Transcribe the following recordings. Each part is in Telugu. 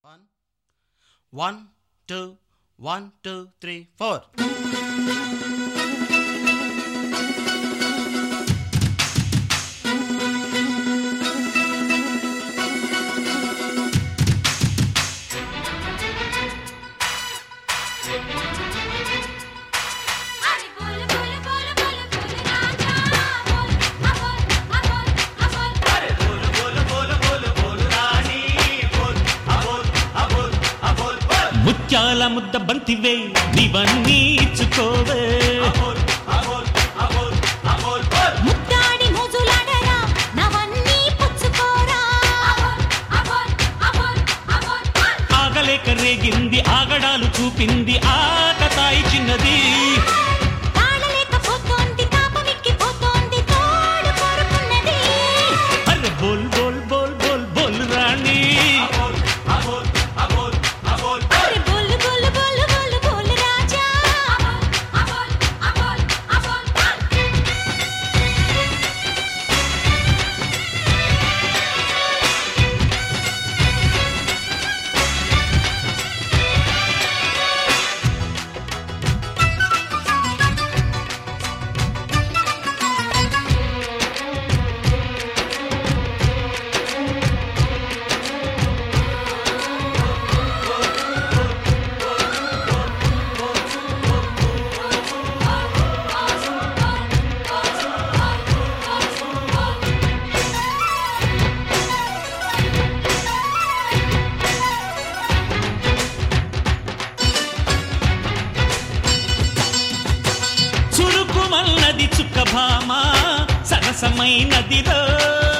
One, one, two, one, two, three, four. అరే బోల్ బోల్ బోల్ బోల్ బోల్ రాజా బోల్ అబోల్ అబోల్ అబోల్ ముత్యాల ముద్ద బంతివే నీవన్నీ ఇచ్చుకోవే ముద్దాడి మోజులాడరా నవన్నీ పుచ్చుకోరా అబోల్ అబోల్ అబోల్ అబోల్ ఆగలేక రేగింది ఆగడాలు చూపింది ఆకతాయి చిన్నది తాళలేకపోతోంది తాపమిక్కిపోతోంది తోడు కోరుకున్నది అరే బోల్ బోల్ బోల్ బోల్ బోల్ రాణి అరే బోల్ బోల్ బోల్ బోల్ బోల్ రాజా అబోల్ అబోల్ అబోల్ అబోల్ చురుకుమన్నది చుక్కభామ సరసమైనదిరో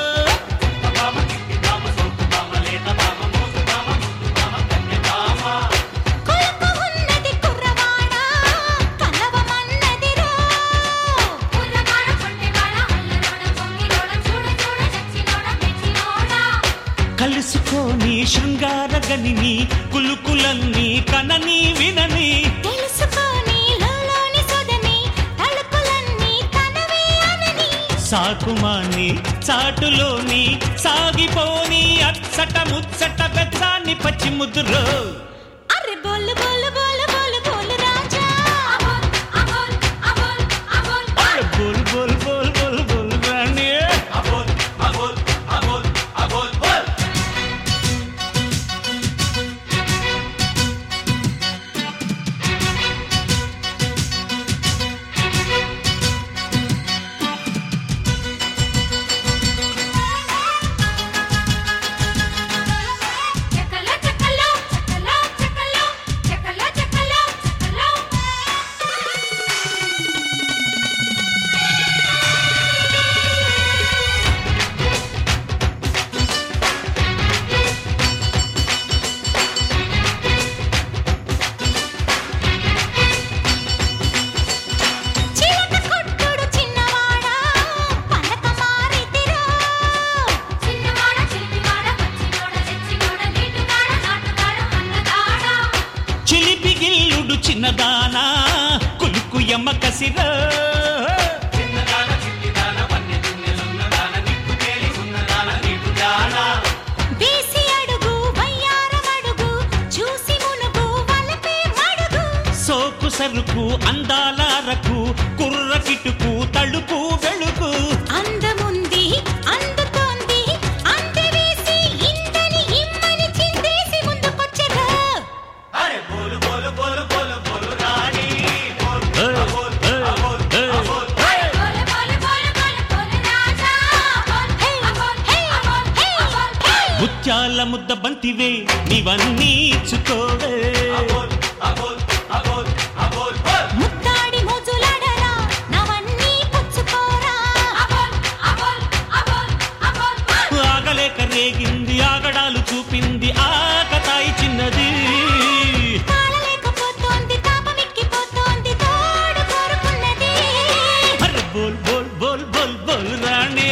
కొలకు ఉన్నది కుర్రవాడా కలవమన్నదిరో కుర్రవాడ కొంటెవాడ అల్లరోడ పొంగిరోడ చూడ చూడ చచ్చినోడ మెచ్చినోడ కలుసుకొని శృంగార గనిని కులుకులన్నీ కనని వినని తెలుసుకోని లోలోని సొదని తలుపులన్నీ తనవే అనని సాకుమాని చాటులోని సాగిపోని అచ్చట ముచ్చట బెచ్చాన్ని పచ్చి ముద్దురో అర్రె బోలు బోలు బోలు బోలు బోలు రాజా అబోల్ అబోల్ అబోల్ అబోల్ బోల్ బోల్ బోల్ బోల్ బోల్ రాణి చెక్కల చెక్కలో చెక్కలో చెక్కలో చెక్కల చెక్కలో చెక్కలో చిలక కొట్టుడు చిన్నవాడా పలక మారితిరో చిన్నవాడ చిలిపివాడ పచ్చినోడ చెచ్చినోడ నీటుగాడ నాటుగాడ అన్నగాడ చిలిపి గిల్లుడు చిన్నదానా కులుకు ఎమ్మ కసిరో వేసి అడుగు వయ్యారం అడుగు చూసి మునుగు వలపే మడుగు సోకు సరుకు అందాలారకు కుర్ర కిటుకు తలుపు వెళుకు అందముంది అందుతోంది అంత వేసి ఇందని ఇమ్మని చిందేసి ముందుకొచ్చెరా ఏయ్, ఏయ్, ఏయ్. బోల బోల బోల బోల బోల రాజా బోల్ అబోల్ హే అబోల్ హే ముత్యాల ముద్ద బంతివే నీవన్నీ ఇచ్చుకోవే ముద్దాడి మోజులాడరా నవన్నీ పుచ్చుకోరా అబోల్ అబోల్ అబోల్ అబోల్ ఆగలేక రేగింది ఆగడాలు చూపింది ఆకతాయి చిన్నది తాళలేకపోతోంది తాపమిక్కిపోతోంది తోడు కోరుకున్నది అరే బోల్ బోల్ బోల్ బోల్ బోల్ రాణి